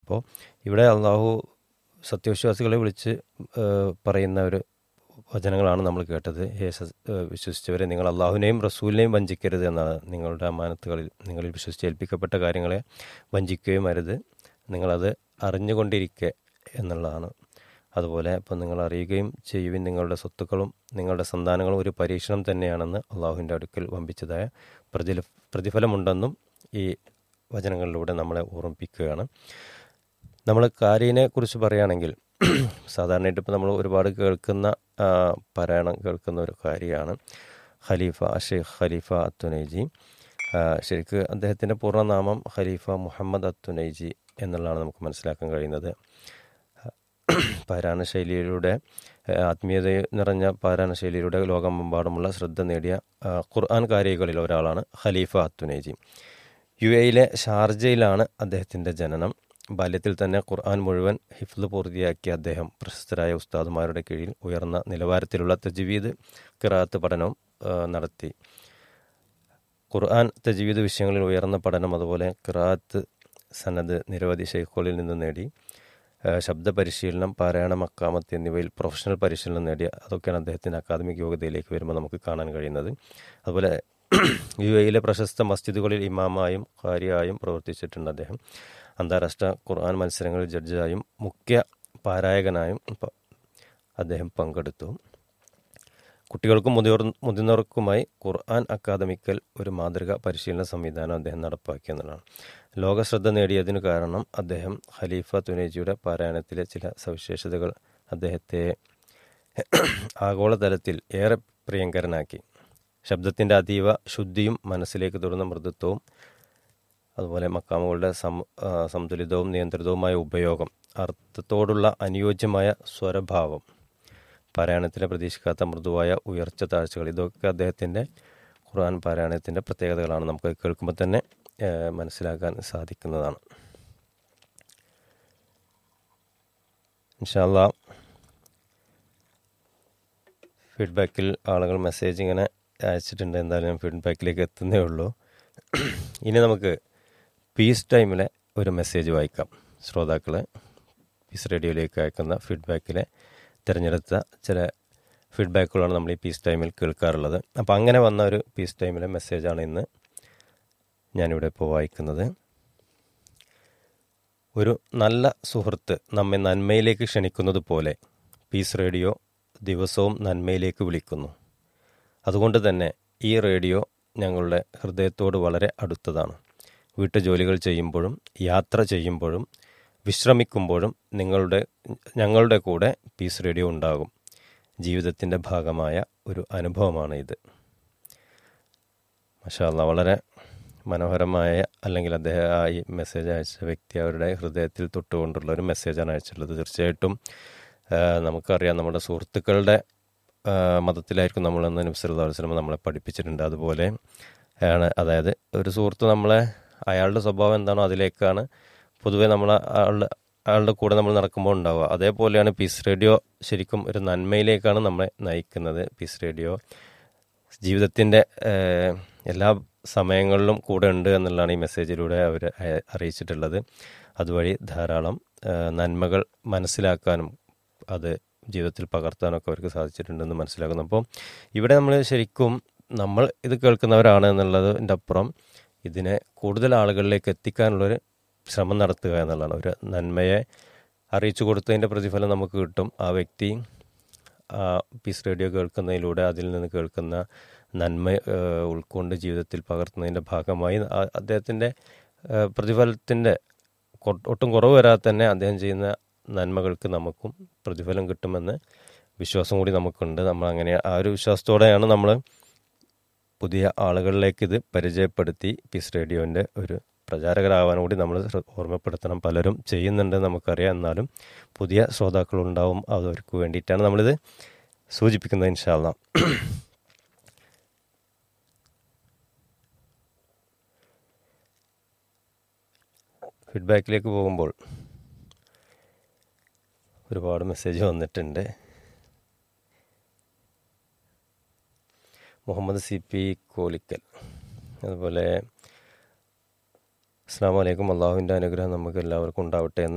അപ്പോൾ ഇവിടെ അള്ളാഹു സത്യവിശ്വാസികളെ വിളിച്ച് ഏഹ്, പറയുന്ന ഒരു വചനങ്ങളാണ് നമ്മൾ കേട്ടത് ഹേ സ- ഏഹ്, വിശ്വസിച്ചവരെ നിങ്ങൾ അള്ളാഹുവിനെയും റസൂലിനെയും വഞ്ചിക്കരുത് എന്നാണ് നിങ്ങളുടെ അമാനത്തുകളിൽ നിങ്ങളിൽ വിശ്വസിച്ച് ഏൽപ്പിക്കപ്പെട്ട കാര്യങ്ങളെ വഞ്ചിക്കുകയും അരുത് നിങ്ങളത് അറിഞ്ഞുകൊണ്ടിരിക്കുക എന്നുള്ളതാണ് അതുപോലെ ഇപ്പം നിങ്ങൾ അറിയുകയും ചെയ്യുവിൻ നിങ്ങളുടെ സ്വത്തുക്കളും നിങ്ങളുടെ സന്താനങ്ങളും ഒരു പരീക്ഷണം തന്നെയാണെന്ന് അള്ളാഹുവിൻ്റെ അടുക്കൽ വമ്പിച്ചതായ പ്രതില പ്രതിഫലമുണ്ടെന്നും ഈ വചനങ്ങളിലൂടെ നമ്മളെ ഓർമ്മിപ്പിക്കുകയാണ് നമ്മൾ കാരീനെ കുറിച്ച് പറയുകയാണെങ്കിൽ സാധാരണയായിട്ട് ഇപ്പോൾ നമ്മൾ ഒരുപാട് കേൾക്കുന്ന ആ, പാരായണം കേൾക്കുന്ന ഒരു കാര്യമാണ് ഖലീഫ ഷെയ്ഖ് ഖലീഫ അത്തുനൈജി ആ, ശരിക്ക് അദ്ദേഹത്തിൻ്റെ പൂർണ്ണനാമം ഖലീഫ മുഹമ്മദ് അത്തുനൈജി എന്നുള്ളതാണ് നമുക്ക് മനസ്സിലാക്കാൻ കഴിയുന്നത് പാരായണ ശൈലിയിലൂടെ ആ, ആത്മീയത നിറഞ്ഞ പാരായണ ശൈലിയിലൂടെ ലോകമെമ്പാടുമുള്ള ശ്രദ്ധ നേടിയ ആ, ഖുർആൻ കാരികളിൽ ഒരാളാണ് ഖലീഫ അത്തുനൈജി യു എയിലെ ഷാർജയിലാണ് അദ്ദേഹത്തിൻ്റെ ജനനം ബാല്യത്തിൽ തന്നെ ഖുർആൻ മുഴുവൻ ഹിഫ്ല് പൂർത്തിയാക്കിയ അദ്ദേഹം പ്രശസ്തരായ ഉസ്താദുമാരുടെ കീഴിൽ ഉയർന്ന നിലവാരത്തിലുള്ള തജ്വീദ് ഖിറാത്ത് പഠനവും ആ, നടത്തി ഖുർആൻ തജ്വീദ് വിഷയങ്ങളിൽ ഉയർന്ന പഠനം അതുപോലെ ഖിറാത്ത് സനദ് നിരവധി ഷെയ്ഖുകളിൽ നിന്ന് നേടി ആ, ശബ്ദ പരിശീലനം പാരായണ മക്കാമത്ത് എന്നിവയിൽ പ്രൊഫഷണൽ പരിശീലനം നേടിയ അതൊക്കെയാണ് അദ്ദേഹത്തിൻ്റെ അക്കാദമിക് യോഗ്യതയിലേക്ക് വരുമ്പോൾ നമുക്ക് കാണാൻ കഴിയുന്നത് അതുപോലെ യു എയിലെ പ്രശസ്ത മസ്ജിദുകളിൽ ഇമാമായും ഖാരിയായും പ്രവർത്തിച്ചിട്ടുണ്ട് അദ്ദേഹം അന്താരാഷ്ട്ര ഖുർആൻ മത്സരങ്ങളിൽ ജഡ്ജായും മുഖ്യ പാരായകനായും പ- അദ്ദേഹം പങ്കെടുത്തു കുട്ടികൾക്കും മുതിർ മുതിർന്നവർക്കുമായി ഖുർആൻ അക്കാദമിക്കൽ ഒരു മാതൃക പരിശീലന സംവിധാനം അദ്ദേഹം നടപ്പാക്കി എന്നുള്ളതാണ് ലോകശ്രദ്ധ നേടിയതിനു കാരണം അദ്ദേഹം ഖലീഫ തുനേജിയുടെ പാരായണത്തിലെ ചില സവിശേഷതകൾ അദ്ദേഹത്തെ ആഗോളതലത്തിൽ ഏറെ പ്രിയങ്കരനാക്കി ശബ്ദത്തിൻ്റെ അതീവ ശുദ്ധിയും മനസ്സിലേക്ക് തുറന്ന മൃദുത്വവും അതുപോലെ മക്കാമുകളുടെ സം ആ, സന്തുലിതവും നിയന്ത്രിതവുമായ ഉപയോഗം അർത്ഥത്തോടുള്ള അനുയോജ്യമായ സ്വരഭാവം പാരായണത്തിലെ പ്രതീക്ഷിക്കാത്ത മൃദുവായ ഉയർച്ച താഴ്ചകൾ ഇതൊക്കെ അദ്ദേഹത്തിൻ്റെ ഖുർആൻ പാരായണത്തിൻ്റെ പ്രത്യേകതകളാണ് നമുക്ക് കേൾക്കുമ്പോൾ തന്നെ ആ, മനസ്സിലാക്കാൻ സാധിക്കുന്നതാണ് ഇൻഷാല്ല ഫീഡ്ബാക്കിൽ ആളുകൾ മെസ്സേജ് ഇങ്ങനെ അയച്ചിട്ടുണ്ട് എന്തായാലും ഞാൻ ഫീഡ്ബാക്കിലേക്ക് എത്തുന്നേ ഉള്ളൂ ഇനി നമുക്ക് പീസ് ടൈമിലെ ഒരു മെസ്സേജ് വായിക്കാം ശ്രോതാക്കൾ പീസ് റേഡിയോയിലേക്ക് അയക്കുന്ന ഫീഡ്ബാക്കിലെ തിരഞ്ഞെടുത്ത ചില ഫീഡ്ബാക്കുകളാണ് നമ്മൾ ഈ പീസ് ടൈമിൽ കേൾക്കാറുള്ളത് അപ്പോൾ അങ്ങനെ വന്ന ഒരു പീസ് ടൈമിലെ മെസ്സേജാണ് ഇന്ന് ഞാനിവിടെ ഇപ്പോൾ വായിക്കുന്നത് ഒരു നല്ല സുഹൃത്ത് നമ്മെ നന്മയിലേക്ക് ക്ഷണിക്കുന്നത് പോലെ പീസ് റേഡിയോ ദിവസവും നന്മയിലേക്ക് വിളിക്കുന്നു അതുകൊണ്ട് തന്നെ ഈ റേഡിയോ ഞങ്ങളുടെ ഹൃദയത്തോട് വളരെ അടുത്തതാണ് വീട്ടുജോലികൾ ചെയ്യുമ്പോഴും യാത്ര ചെയ്യുമ്പോഴും വിശ്രമിക്കുമ്പോഴും നിങ്ങളുടെ ഞങ്ങളുടെ കൂടെ പീസ് റേഡിയോ ഉണ്ടാകും ജീവിതത്തിൻ്റെ ഭാഗമായ ഒരു അനുഭവമാണ് ഇത് മഷാല്ല വളരെ മനോഹരമായ അല്ലെങ്കിൽ അദ്ദേഹം ആ ഈ മെസ്സേജ് അയച്ച വ്യക്തി അവരുടെ ഹൃദയത്തിൽ തൊട്ടുകൊണ്ടുള്ള ഒരു മെസ്സേജാണ് അയച്ചിട്ടുള്ളത് തീർച്ചയായിട്ടും ആ, നമുക്കറിയാം നമ്മുടെ സുഹൃത്തുക്കളുടെ ആ, മതത്തിലായിരിക്കും നമ്മളെന്ന് നബ്സല്ലാ വസ്ലം നമ്മളെ പഠിപ്പിച്ചിട്ടുണ്ട് അതുപോലെ ആണ് അതായത് ഒരു സുഹൃത്ത് നമ്മളെ അയാളുടെ സ്വഭാവം എന്താണോ അതിലേക്കാണ് പൊതുവെ നമ്മൾ ആളുടെ അയാളുടെ കൂടെ നമ്മൾ നടക്കുമ്പോൾ ഉണ്ടാവുക അതേപോലെയാണ് പീസ് റേഡിയോ ശരിക്കും ഒരു നന്മയിലേക്കാണ് നമ്മളെ നയിക്കുന്നത് പീസ് റേഡിയോ ജീവിതത്തിൻ്റെ ഏഹ്, എല്ലാ സമയങ്ങളിലും കൂടെ ഉണ്ട് എന്നുള്ളതാണ് ഈ മെസ്സേജിലൂടെ അവർ അറിയിച്ചിട്ടുള്ളത് അതുവഴി ധാരാളം ഏഹ്, നന്മകൾ മനസ്സിലാക്കാനും അത് ജീവിതത്തിൽ പകർത്താനൊക്കെ അവർക്ക് സാധിച്ചിട്ടുണ്ടെന്ന് മനസ്സിലാക്കുന്നു അപ്പോൾ ഇവിടെ നമ്മൾ ശരിക്കും നമ്മൾ ഇത് കേൾക്കുന്നവരാണ് എന്നുള്ളതിൻ്റെ അപ്പുറം ഇതിനെ കൂടുതൽ ആളുകളിലേക്ക് എത്തിക്കാനുള്ളൊരു ശ്രമം നടത്തുക എന്നുള്ളതാണ് ഒരു നന്മയെ അറിയിച്ചു കൊടുത്തതിൻ്റെ പ്രതിഫലം നമുക്ക് കിട്ടും ആ വ്യക്തി ആ പീസ് റേഡിയോ കേൾക്കുന്നതിലൂടെ അതിൽ നിന്ന് കേൾക്കുന്ന നന്മ ഏഹ്, ഉൾക്കൊണ്ട് ജീവിതത്തിൽ പകർത്തുന്നതിൻ്റെ ഭാഗമായി ആ- അദ്ദേഹത്തിൻ്റെ ഏഹ്, പ്രതിഫലത്തിൻ്റെ കൊ- ഒട്ടും കുറവ് വരാതെ തന്നെ അദ്ദേഹം ചെയ്യുന്ന നന്മകൾക്ക് നമുക്കും പ്രതിഫലം കിട്ടുമെന്ന് വിശ്വാസം കൂടി നമുക്കുണ്ട് നമ്മൾ അങ്ങനെ ആ ഒരു വിശ്വാസത്തോടെയാണ് നമ്മൾ പുതിയ ആളുകളിലേക്ക് ഇത് പരിചയപ്പെടുത്തി പീസ് റേഡിയോൻ്റെ ഒരു പ്രചാരകരാകാൻ കൂടി നമ്മൾ ശ്ര- ഓർമ്മപ്പെടുത്തണം പലരും ചെയ്യുന്നുണ്ട് നമുക്കറിയാം എന്നാലും പുതിയ ശ്രോതാക്കളുണ്ടാവും അവർക്ക് വേണ്ടിയിട്ടാണ് നമ്മളിത് സൂചിപ്പിക്കുന്നത് ഇൻഷാല്ല ഫീഡ്ബാക്കിലേക്ക് പോകുമ്പോൾ ഒരുപാട് മെസ്സേജ് വന്നിട്ടുണ്ട് മുഹമ്മദ് സി പി കോലിക്കൽ അതുപോലെ അസ്സാം വലൈക്കും അള്ളാഹുവിൻ്റെ അനുഗ്രഹം നമുക്ക് എല്ലാവർക്കും ഉണ്ടാവട്ടെ എന്ന്